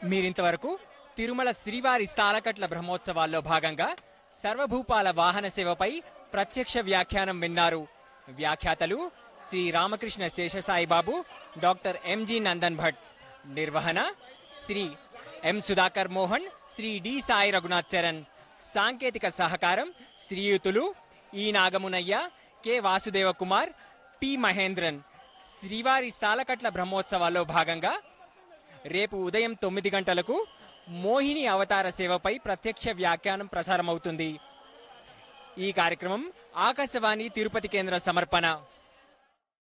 మీరింతవరకు తిరుమల శ్రీవారి సాలకట్ల బ్రహ్మోత్సవాల్లో భాగంగా సర్వభూపాల వాహన సేవపై ప్రత్యక్ష వ్యాఖ్యానం విన్నారు వ్యాఖ్యాతలు శ్రీ రామకృష్ణ శేషసాయిబాబు డాక్టర్ ఎంజి నందన్ భట్ నిర్వహణ శ్రీ ఎం సుధాకర్ మోహన్ శ్రీ డి సాయి రఘునాథ్ చరణ్ సాంకేతిక సహకారం శ్రీయుతులు E Nagamunayya K Vasudeva Kumar P Mahendran శ్రీవారి సాలకట్ల బ్రహ్మోత్సవాల్లో భాగంగా రేపు ఉదయం తొమ్మిది గంటలకు మోహిని అవతార సేవపై ప్రత్యక్ష వ్యాఖ్యానం ప్రసారమవుతుంది ఈ కార్యక్రమం ఆకాశవాణి తిరుపతి కేంద్ర సమర్పణ